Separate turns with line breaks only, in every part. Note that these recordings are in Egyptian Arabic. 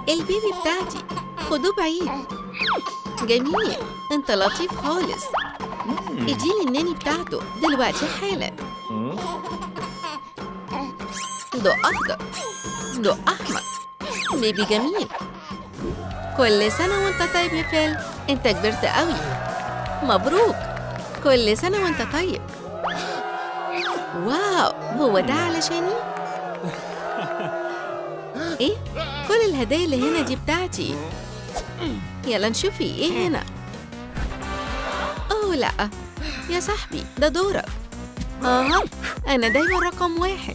البيبي بتاعتي خدوه بعيد جميل انت لطيف خالص اديني الناني بتاعته دلوقتي حالا ضوء اخضر ضوء احمر بيبي جميل كل سنة وانت طيب يا فيل انت كبرت قوي مبروك كل سنة وانت طيب واو هو ده علشاني ايه كل الهدايا اللي هنا دي بتاعتي يلا نشوفي ايه هنا اوه لا يا صاحبي ده دورك اها انا دايما رقم واحد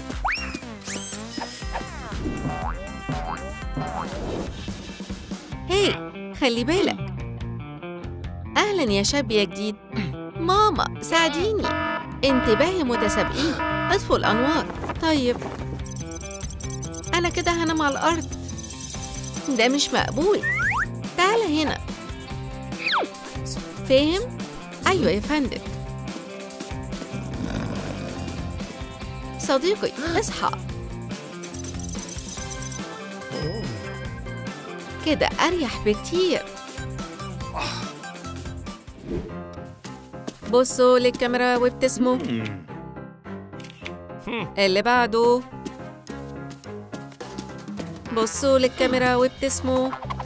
هي خلي بالك اهلا يا شاب يا جديد ماما ساعديني انتباهي متسابقين اطفوا الانوار طيب انا كده هنام على الارض ده مش مقبول تعال هنا فاهم ايوه يا فندم صديقي اصحى كده اريح بكتير بصوا للكاميرا وابتسموا اللي بعده بصوا للكاميرا وابتسموا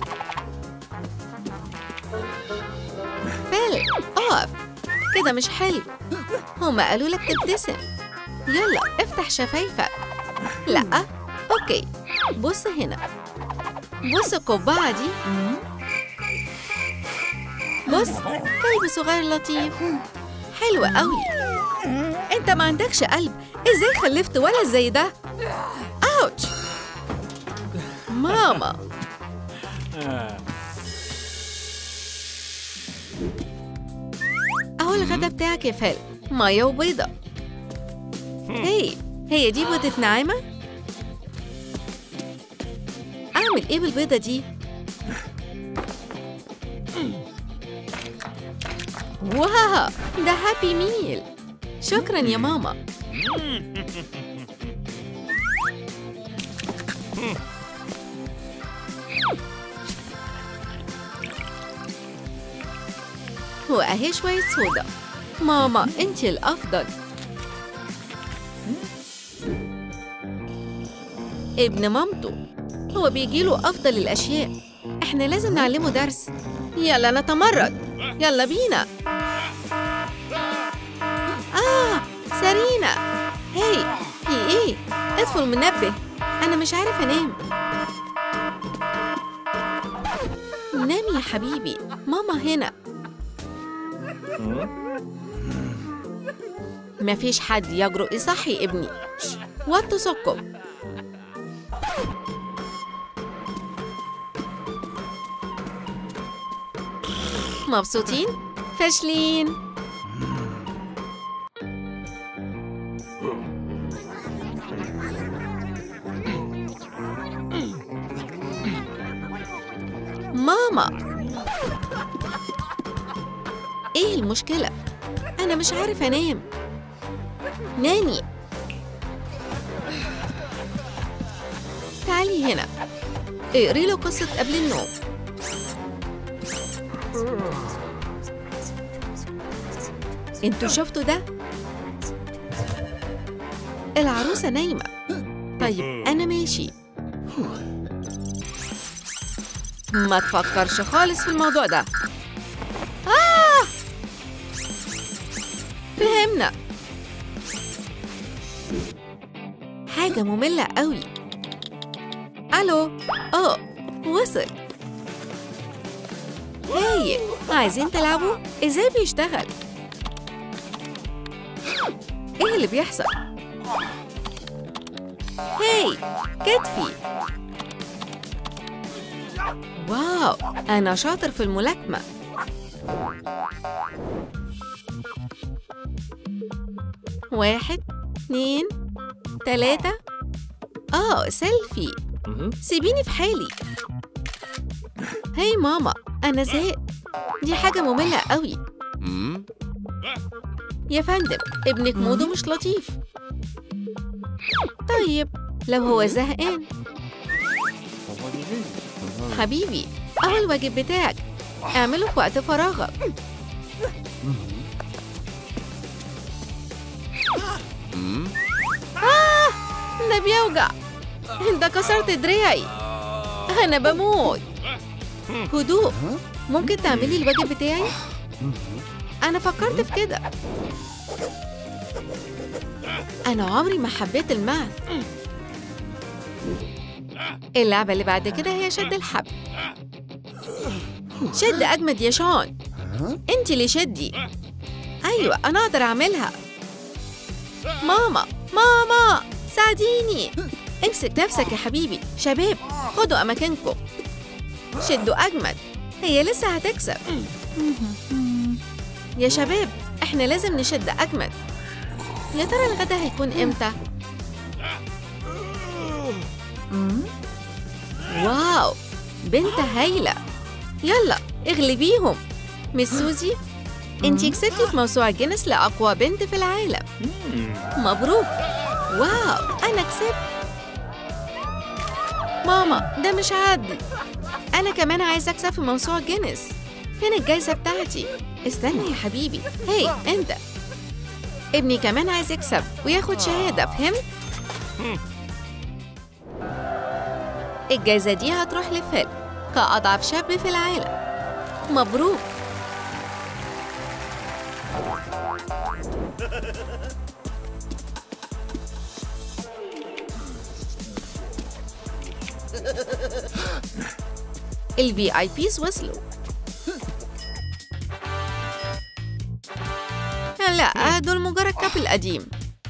فيل اقف كده مش حلو هما قالوا لك تبتسم يلا افتح شفايفك لا اوكي بص هنا بص القبعة دي بص كلب صغير لطيف حلو قوي انت ما عندكش قلب ازاي خلفت ولد زي ده اوتش ماما اهو الغدا بتاعك يا فيل مية وبيضة هي هي دي بيضة نعامة؟ أعمل إيه بالبيضة دي؟ واو ده هابي ميل شكرا يا ماما وأهي شوية صودا ماما أنت الأفضل ابن مامته هو بيجيله أفضل الأشياء إحنا لازم نعلمه درس يلا نتمرد يلا بينا آه سارينا هي في إيه؟ اطفوا المنبه أنا مش عارف أنام نام يا حبيبي ماما هنا مفيش حد يجرؤ يصحي ابني وطوا صكم مبسوطين؟ فاشلين ماما ايه المشكلة؟ أنا مش عارف أنام ناني تعالي هنا اقري له قصة قبل النوم انتوا شفتوا ده؟ العروسة نايمة طيب أنا ماشي ما تفكرش خالص في الموضوع ده آه! فهمنا حاجة مملة قوي ألو أوه وصل هاي عايزين تلعبوا؟ إزاي بيشتغل؟ إيه اللي بيحصل؟ هاي كتفي واو أنا شاطر في الملاكمة واحد اتنين تلاتة آه سيلفي سيبيني في حالي هاي ماما أنا زهقت دي حاجة مملة قوي يا فندم ابنك موده مش لطيف طيب لو هو زهقان حبيبي أهو الواجب بتاعك اعمله في وقت فراغك آه ده بيوجع انت كسرت دراعي أنا بموت هدوء ممكن تعملي الواجب بتاعي؟ أنا فكرت في كده أنا عمري ما حبيت الماث اللعبة اللي بعد كده هي شد الحبل شد أجمد يا شون أنت اللي شدي أيوة أنا أقدر أعملها ماما ماما ساعديني امسك نفسك يا حبيبي شباب خدوا أماكنكم شدوا أجمد هي لسه هتكسب يا شباب احنا لازم نشد أجمد يا ترى الغدا هيكون امتى؟ واو بنت هايلة يلا اغلبيهم مس سوزي انتي كسبتي في موسوعة جينيس لأقوى بنت في العالم مبروك واو أنا كسبت ماما ده مش عادل أنا كمان عايزة أكسب في موسوعة جينيس فين الجايزة بتاعتي؟ استنى يا حبيبي هي أنت ابني كمان عايز يكسب وياخد شهادة فهمت؟ الجايزة دي هتروح لفيل كأضعف شاب في العالم مبروك الفي اي بيز وصلوا لا دول مجرد كابل قديم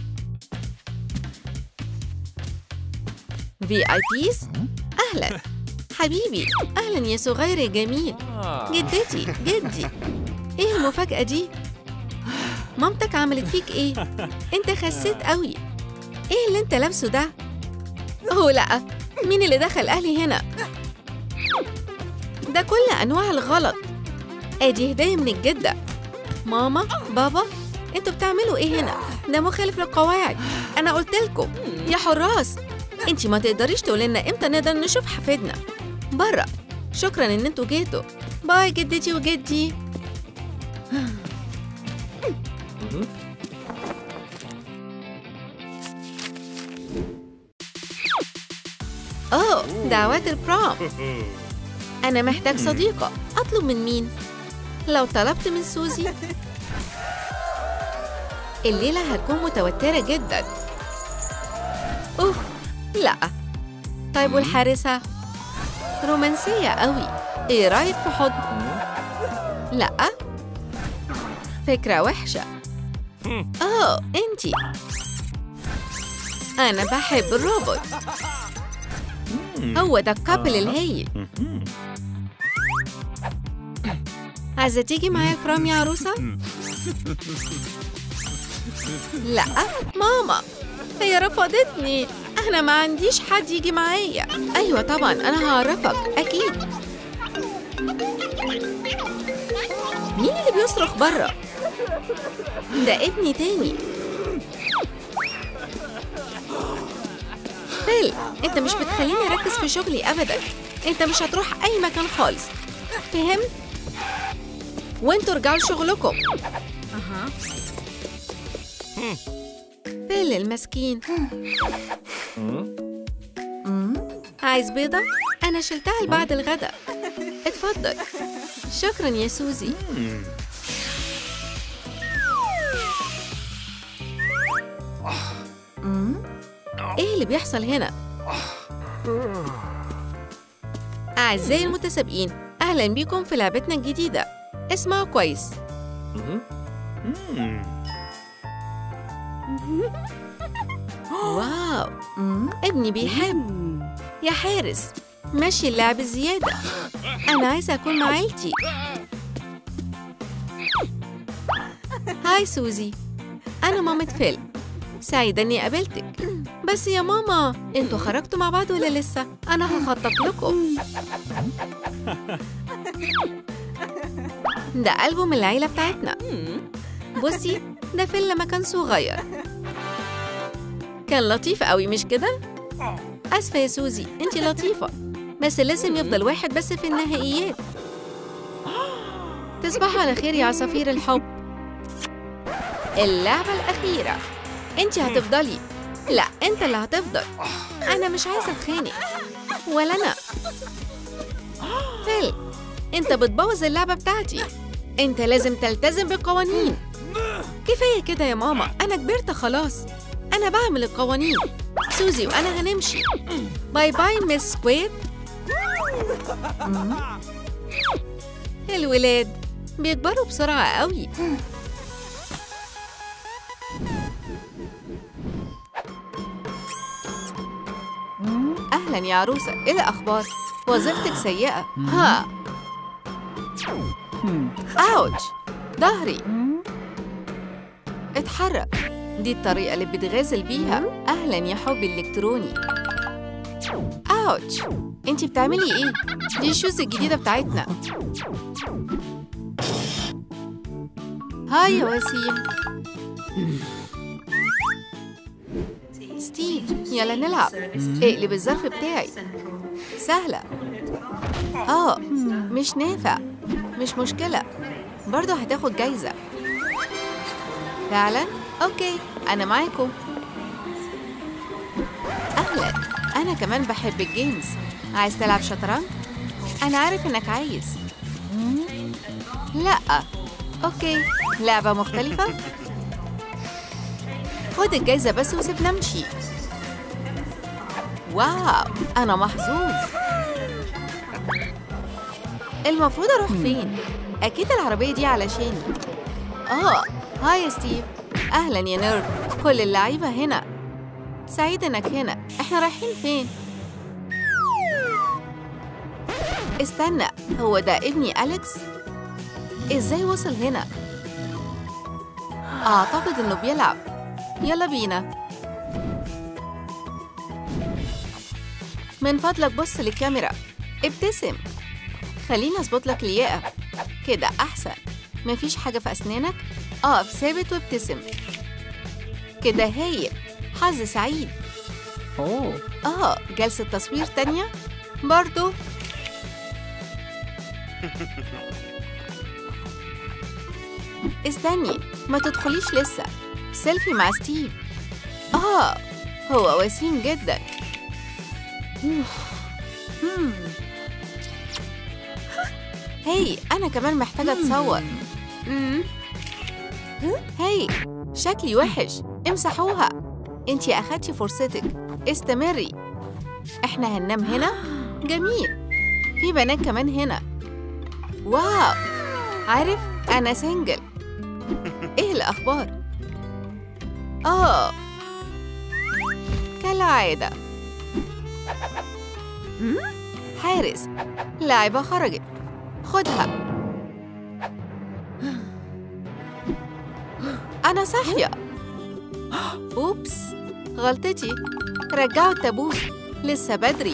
في اي بيز اهلا حبيبي اهلا يا صغير يا جميل جدتي جدي ايه المفاجأة دي؟ مامتك عملت فيك ايه؟ انت خسيت قوي ايه اللي انت لابسه ده؟ اوه لا مين اللي دخل اهلي هنا؟ ده كل انواع الغلط ادي هدية من الجدة ماما بابا انتوا بتعملوا ايه هنا؟ ده مخالف للقواعد انا قلت لكم يا حراس انتي ما تقدريش تقولي لنا امتى نقدر نشوف حفيدنا برا شكرا ان انتوا جيتوا باي جدتي وجدي اوه دعوات البروم انا محتاج صديقة اطلب من مين لو طلبت من سوزي الليلة هتكون متوترة جدا اوف لا طيب والحارسة رومانسية قوي ايه رايك في حضن لا فكرة وحشة اوه انتي انا بحب الروبوت هو ده الكابل الهايل عايزة تيجي معايا كرام يا عروسة؟ لا ماما هي رفضتني أنا ما عنديش حد يجي معايا أيوة طبعا أنا هعرفك أكيد مين اللي بيصرخ برا؟ ده ابني تاني فيل انت مش بتخليني اركز في شغلي ابدا انت مش هتروح اي مكان خالص فهمت وانتوا رجعوا لشغلكم اها فيل المسكين عايز بيضة؟ أنا شلتها لبعد الغداء اتفضل شكرا يا سوزي ايه اللي بيحصل هنا؟ أعزائي المتسابقين أهلا بكم في لعبتنا الجديدة اسمعوا كويس واو ابني بيحب يا حارس ماشي اللعب زيادة أنا عايزة أكون مع عيلتي هاي سوزي أنا مامة فيل سعيدة إني قابلتك بس يا ماما انتوا خرجتوا مع بعض ولا لسه؟ أنا هخطط لكم ده ألبوم العيلة بتاعتنا بصي ده فيل لما كان صغير كان لطيف قوي مش كده؟ أسفة يا سوزي انتي لطيفة بس لازم يفضل واحد بس في النهائيات تصبحوا على خير يا عصافير الحب اللعبة الأخيرة أنت هتفضلي لا أنت اللي هتفضل أنا مش عايزة أتخانق ولا أنا فيل أنت بتبوظ اللعبة بتاعتي أنت لازم تلتزم بالقوانين كفاية كده يا ماما أنا كبرت خلاص أنا بعمل القوانين سوزي وأنا هنمشي باي باي مس سكويد الولاد بيكبروا بسرعة قوي أهلا يا عروسة إيه الأخبار؟ وظيفتك سيئة ها أوتش ظهري اتحرك دي الطريقة اللي بتغازل بيها أهلا يا حبي الإلكتروني أوتش انتي بتعملي ايه؟ دي الشوز الجديدة بتاعتنا هاي يا وسيم ستيف يلا نلعب اقلب الظرف بتاعي سهلة اه مش نافع مش مشكلة برضه هتاخد جايزة فعلا؟ اوكي انا معاكم اهلا انا كمان بحب الجيمز عايز تلعب شطرنج انا عارف انك عايز لا اوكي لعبه مختلفه خد الجايزه بس وسيبنا نمشي واو انا محظوظ المفروض اروح فين اكيد العربيه دي علشاني اه هاي يا ستيف اهلا يا نيرد كل اللعيبه هنا سعيد انك هنا احنا رايحين فين استنى هو ده ابني أليكس؟ ازاي وصل هنا؟ أعتقد إنه بيلعب يلا بينا من فضلك بص للكاميرا ابتسم خليني أظبط لك الياقة كده أحسن مفيش حاجة في أسنانك اقف ثابت وابتسم كده هايل حظ سعيد
أوه
اه جلسة تصوير تانية برضو استني ما تدخليش لسه سيلفي مع ستيف اه هو وسيم جدا مم. هي انا كمان محتاجة اتصور مم. هي شكلي وحش امسحوها انتي اخدتي فرصتك استمري احنا هننام هنا جميل في بنات كمان هنا واو عارف انا سنجل ايه الاخبار اه كالعاده مم؟ حارس لاعبة خرجت خدها أنا صاحية أوبس غلطتي رجعوا التابوت لسه بدري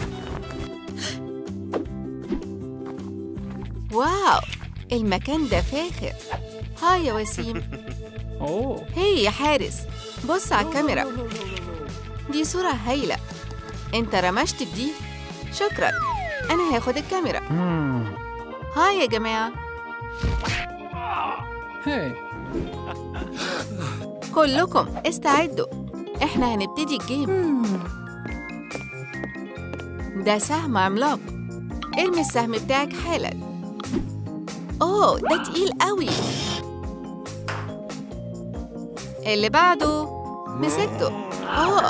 واو المكان ده فاخر هاي يا وسيم
أوه
هي يا حارس بص على الكاميرا دي صورة هايلة انت رمشت بدي شكرا انا هاخد الكاميرا
مم.
هاي يا جماعة
هاي
كلكم استعدوا احنا هنبتدي الجيم ده سهم عملاق ارمي السهم بتاعك حالا اوه ده تقيل قوي اللي بعده مسكته اوه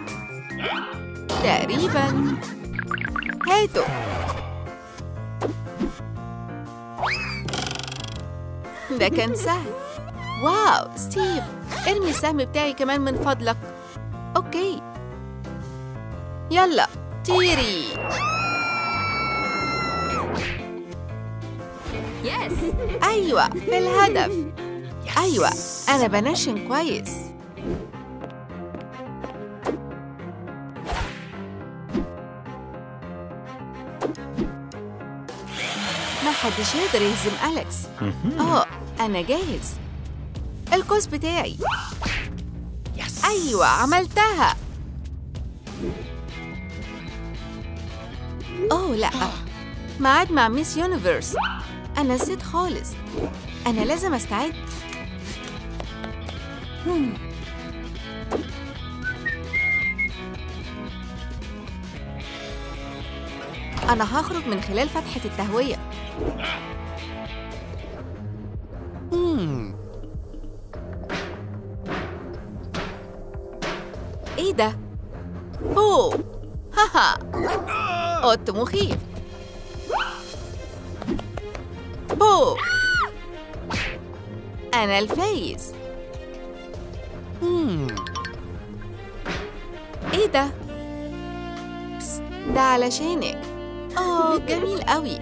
تقريبا هاته ده كان سهل واو ستيف ارمي السهم بتاعي كمان من فضلك اوكي يلا طيري
يس
ايوه في الهدف ايوه انا بنشن كويس ما حدش يقدر يهزم أليكس اه أنا جاهز القوس بتاعي أيوة عملتها أوه لأ ميعاد مع ميس يونيفرس أنا نسيت خالص أنا لازم أستعد أنا هخرج من خلال فتحة التهوية إيه ده؟ أوه هاها قط مخيف بو أنا الفايز إيه ده؟ بس ده علشانك أوه جميل قوي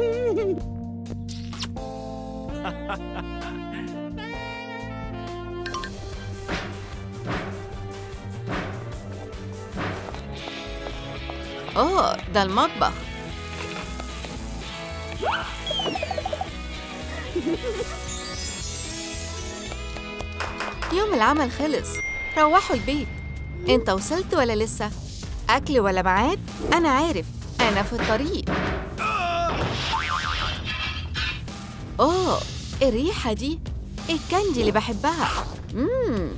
أوه ده المطبخ يوم العمل خلص روحوا البيت انت وصلت ولا لسه اكل ولا ميعاد انا عارف انا في الطريق اوه الريحه دي الكاندي اللي بحبها مم.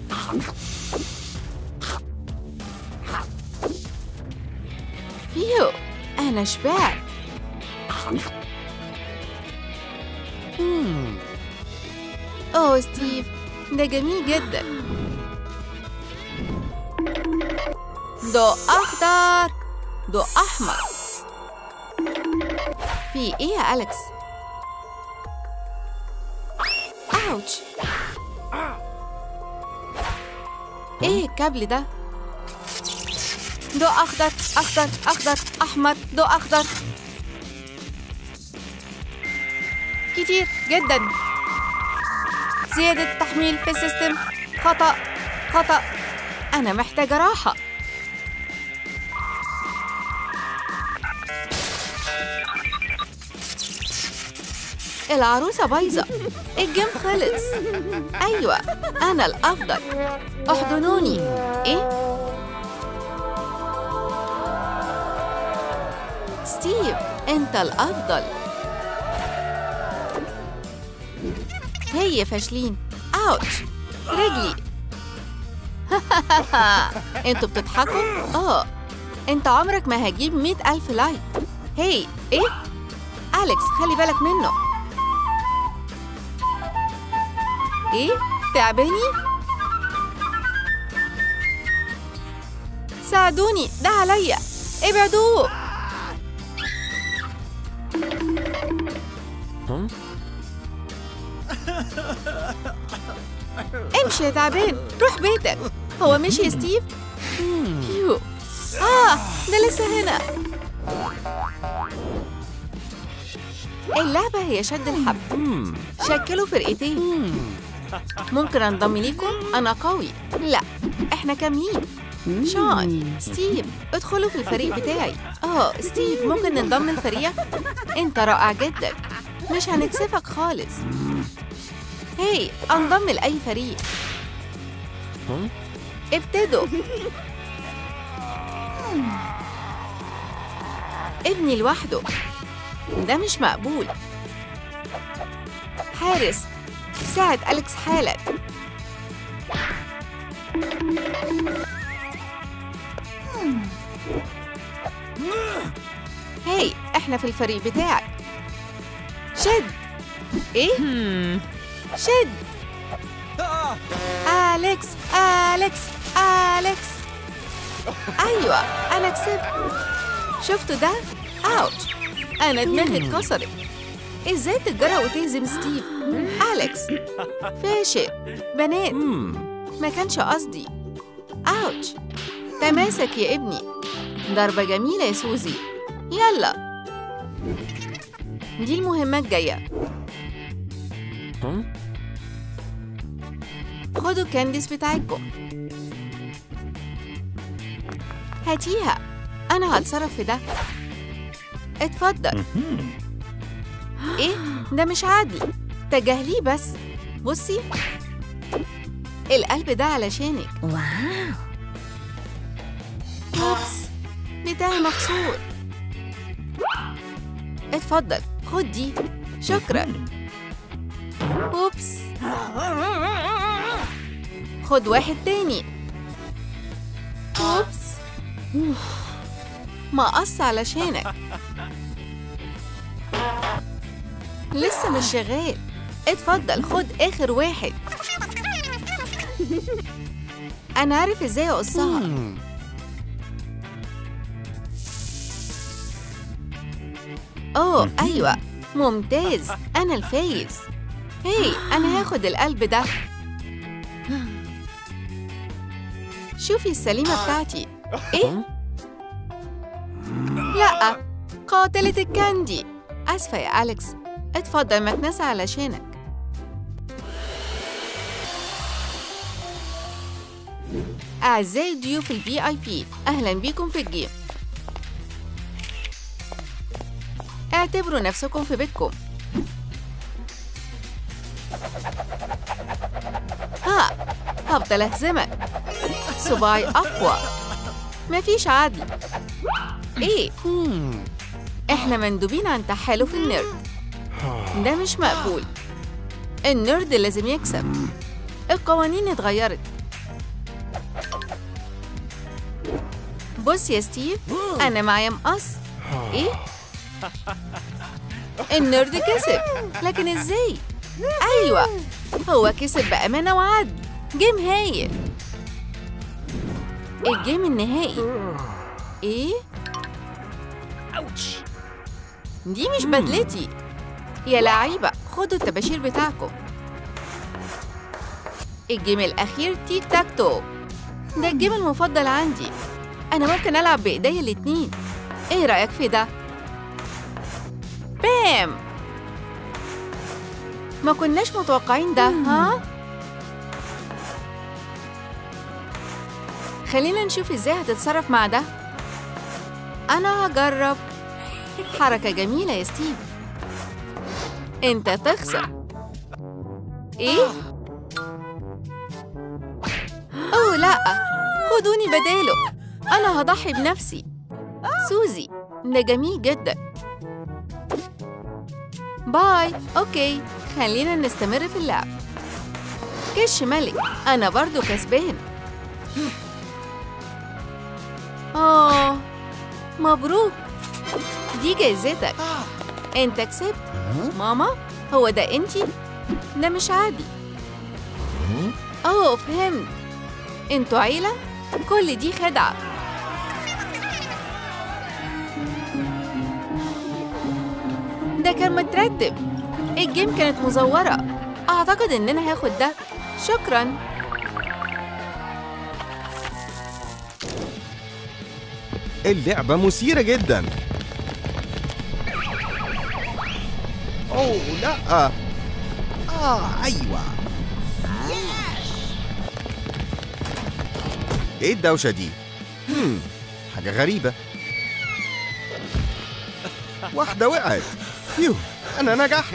فيو انا شبعت اوه ستيف ده جميل جدا ضوء اخضر ضوء احمر في ايه يا اليكس اوتش ايه الكابل ده ضوء اخضر اخضر اخضر احمر ضوء اخضر كتير جدا زيادة تحميل في السيستم خطأ خطأ أنا محتاجة راحة العروسة بايظة الجيم خلص أيوة أنا الأفضل احضنوني إيه؟ ستيف أنت الأفضل هي فاشلين اوتش رجلي انتوا بتضحكوا؟ اه انت عمرك ما هجيب مئة ألف لايك هي ايه؟ أليكس خلي بالك منه ايه؟ تعباني؟ ساعدوني ده عليا ابعدوه امشي يا تعبان روح بيتك هو مشي يا ستيف فيو اه ده لسه هنا اللعبة هي شد الحبل شكلوا فرقتين ممكن انضم ليكم انا قوي لا احنا كاملين شون ستيف ادخلوا في الفريق بتاعي اه ستيف ممكن ننضم الفريق انت رائع جدا مش هنكسفك خالص هي انضم لأي فريق ابتدوا ابني لوحده ده مش مقبول حارس ساعد أليكس حالا هاي احنا في الفريق بتاعك شد ايه شد أليكس أليكس أليكس أيوة أنا كسبت شفتوا ده؟ أوتش أنا دماغي اتكسرت إزاي تتجرأ وتهزم ستيف؟ أليكس فاشل بنات ما كانش قصدي أوتش تماسك يا ابني ضربة جميلة يا سوزي يلا دي المهمة الجاية خدوا الكانديس بتاعتكم هاتيها أنا هتصرف في ده اتفضل إيه؟ ده مش عادل تجاهليه بس بصي القلب ده علشانك
واو
أوبس بتاعي مكسور اتفضل خد دي شكرا أوبس خد واحد تاني أوبس مقص علشانك لسه مش شغال اتفضل خد آخر واحد أنا عارف إزاي أقصها أوه أيوة ممتاز أنا الفايز هي أنا هاخد القلب ده شوفي السليمة بتاعتي إيه؟ لأ قاتلة الكاندي آسفة يا أليكس اتفضل مكنسة علشانك أعزائي ضيوف الفي آي بي أهلا بيكم في الجيم اعتبروا نفسكم في بيتكم ها هفضل أهزمك صباعي أقوى مفيش عدل إيه؟ إحنا مندوبين عن تحالف النيرد ده مش مقبول النيرد لازم يكسب القوانين اتغيرت بص يا ستيف أنا معايا مقص إيه؟ النيرد كسب لكن إزاي؟ أيوة هو كسب بأمانة وعدل جيم هايل الجيم النهائي إيه؟ دي مش بدلتي يا لعيبة خدوا الطباشير بتاعكم الجيم الأخير تيك تاك تو ده الجيم المفضل عندي أنا ممكن ألعب بإيديا الاتنين إيه رأيك في ده؟ بام ما كناش متوقعين ده ها؟ خلينا نشوف ازاي هتتصرف مع ده أنا هجرب حركة جميلة يا ستيف انت تخسر ايه؟ اوه لا خدوني بداله انا هضحي بنفسي سوزي ده جميل جدا باي اوكي خلينا نستمر في اللعب كش ملك انا برضو كسبان اه مبروك دي جايزتك انت كسبت ماما هو ده انتي ده مش عادي اوه فهمت انتوا عيلة كل دي خدعة ده كان مترتب الجيم كانت مزورة أعتقد إننا هاخد ده شكراً
اللعبة مثيرة جدا أوه لا آه أيوة إيه الدوشة دي؟ هم حاجة غريبة واحدة وقعت فيو أنا نجحت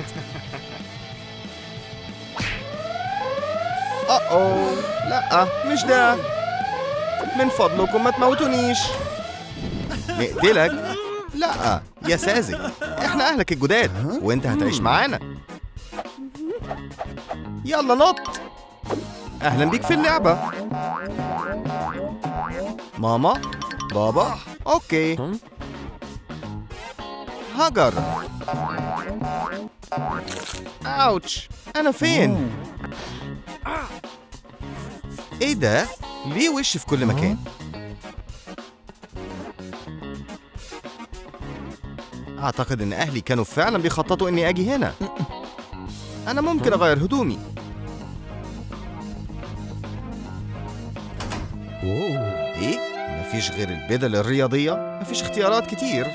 أوه لا مش ده من فضلكم ما تموتونيش نقتلك لا يا ساذج احنا اهلك الجداد وانت هتعيش معانا يلا نط اهلا بيك في اللعبه ماما بابا اوكي هاجر اوتش انا فين ايه ده ليه وشي في كل مكان أعتقد إن أهلي كانوا فعلا بيخططوا إني أجي هنا أنا ممكن أغير هدومي إيه؟ مفيش غير البدل الرياضية؟ مفيش اختيارات كتير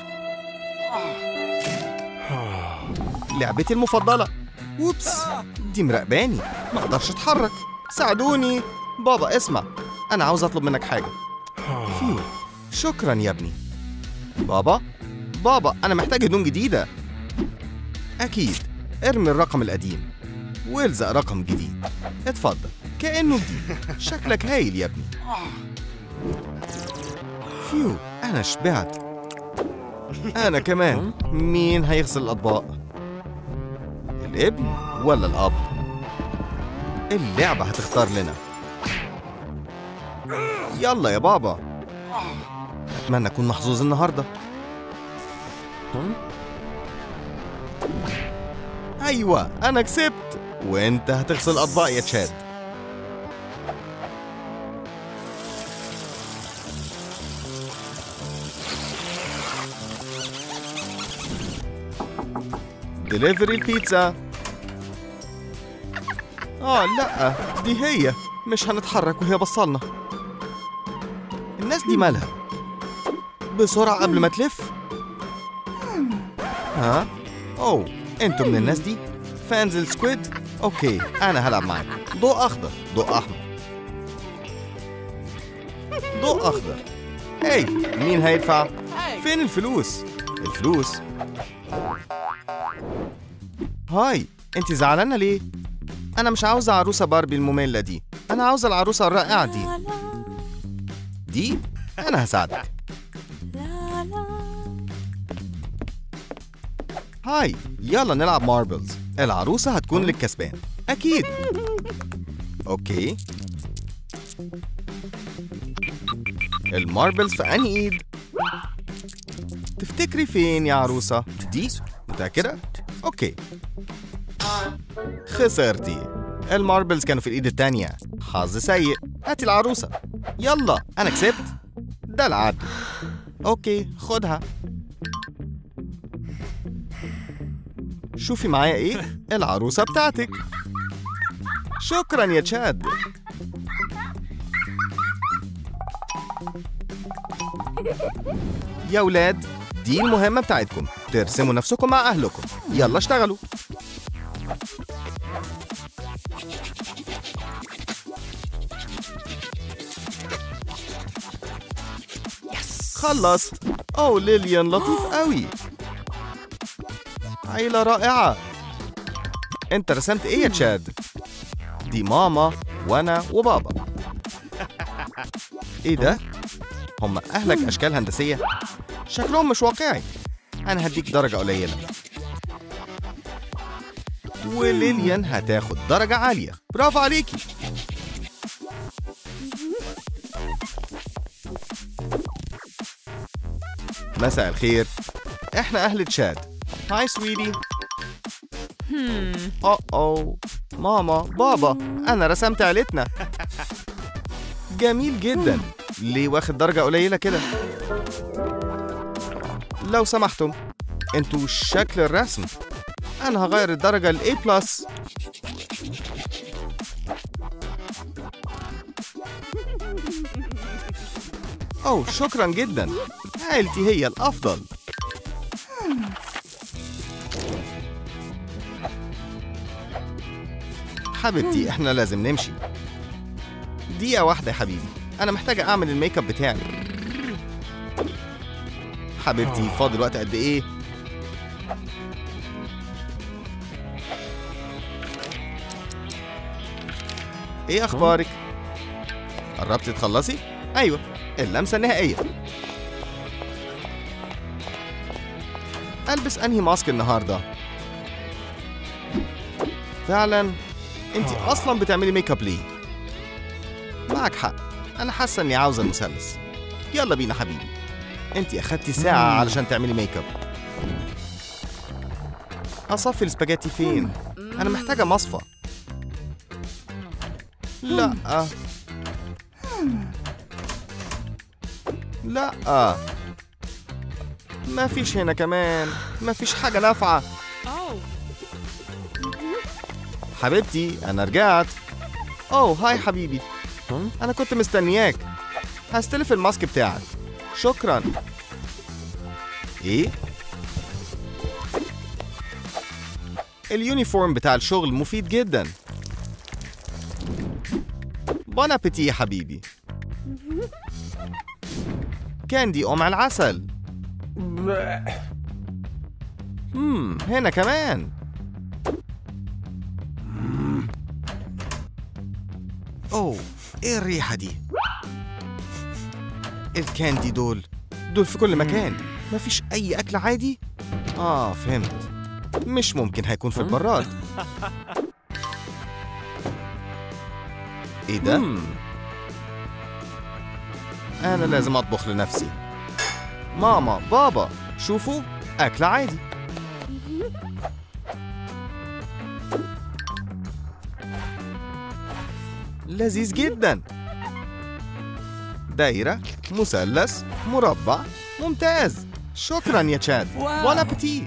لعبتي المفضلة ووبس دي مراقباني ما اقدرش اتحرك ساعدوني بابا اسمع انا عاوز اطلب منك حاجه فيو شكرا يا ابني بابا بابا أنا محتاج هدوم جديدة أكيد ارمي الرقم القديم والزق رقم جديد اتفضل كأنه جديد شكلك هايل يا ابني فيو أنا شبعت أنا كمان مين هيغسل الأطباق؟ الابن ولا الأب؟ اللعبة هتختار لنا يلا يا بابا أتمنى أكون محظوظ النهاردة أيوة أنا كسبت وأنت هتغسل الأطباق يا تشاد دليفري البيتزا آه لأ دي هي مش هنتحرك وهي بصلنا الناس دي مالها بسرعة قبل ما تلف ها أوه أنتوا من الناس دي فانز السكويد أوكي أنا هلعب معاك ضوء أخضر ضوء أحمر ضوء أخضر هاي مين هيدفع؟ فين الفلوس؟ الفلوس هاي انت زعلانه ليه انا مش عاوزه عروسه باربي الممله دي انا عاوزه العروسه الرائعه دي دي انا هساعدك هاي يلا نلعب ماربلز العروسه هتكون للكسبان اكيد اوكي الماربلز في انهي ايد تفتكري فين يا عروسه دي متاكده اوكي خسرتي الماربلز كانوا في الايد التانية حظ سيء هاتي العروسة يلا انا كسبت ده العدل اوكي خدها شوفي معايا ايه العروسة بتاعتك شكرا يا تشاد يا ولاد دي المهمة بتاعتكم ترسموا نفسكم مع أهلكم يلا اشتغلوا خلصت أوه ليليان لطيف قوي عيلة رائعة أنت رسمت إيه يا تشاد؟ دي ماما وأنا وبابا إيه ده؟ هم أهلك أشكال هندسية؟ شكلهم مش واقعي أنا هديك درجة قليلة وليليان هتاخد درجة عالية برافو عليكي مساء الخير احنا اهل تشاد هاي سويدي أوه أوه ماما بابا أنا رسمت عيلتنا جميل جدا ليه واخد درجة قليلة كده لو سمحتم انتوا شكل الرسم أنا هغير الدرجة ل A بلس أوه شكرا جدا عيلتي هي الأفضل حبيبتي احنا لازم نمشي دقيقة واحدة يا حبيبي أنا محتاجة أعمل الميك اب بتاعي حبيبتي فاضل وقت قد إيه؟ إيه أخبارك؟ قربتي تخلصي؟ أيوه اللمسة النهائية ألبس أنهي ماسك النهاردة؟ فعلا انت اصلا بتعملي ميك اب ليه معك حق انا حاسه اني عاوزه المثلث يلا بينا حبيبي انت اخدتي ساعه علشان تعملي ميك اب اصفي السباجيتي فين انا محتاجه مصفى لا لا ما فيش هنا كمان ما فيش حاجه نافعه حبيبتي أنا رجعت أوه هاي حبيبي أنا كنت مستنياك هستلف الماسك بتاعك شكرا إيه؟ اليونيفورم بتاع الشغل مفيد جدا بون ابيتي يا حبيبي كاندي أم على العسل مم هنا كمان أوه إيه الريحة دي؟ الكاندي دول دول في كل مكان مفيش أي أكل عادي؟ آه فهمت مش ممكن هيكون في البراد إيه ده؟
مم.
أنا لازم أطبخ لنفسي ماما بابا شوفوا أكل عادي لذيذ جدا دايرة مثلث مربع ممتاز شكرا يا تشاد
واو.
ولا بتي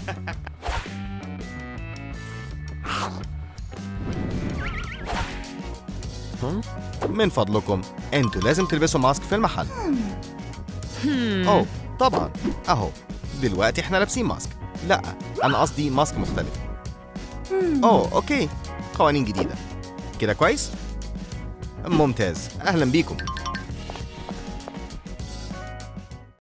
من فضلكم انتوا لازم تلبسوا ماسك في المحل اوه طبعا اهو دلوقتي احنا لابسين ماسك لا انا قصدي ماسك مختلف اوه اوكي قوانين جديده كده كويس ممتاز اهلا بيكم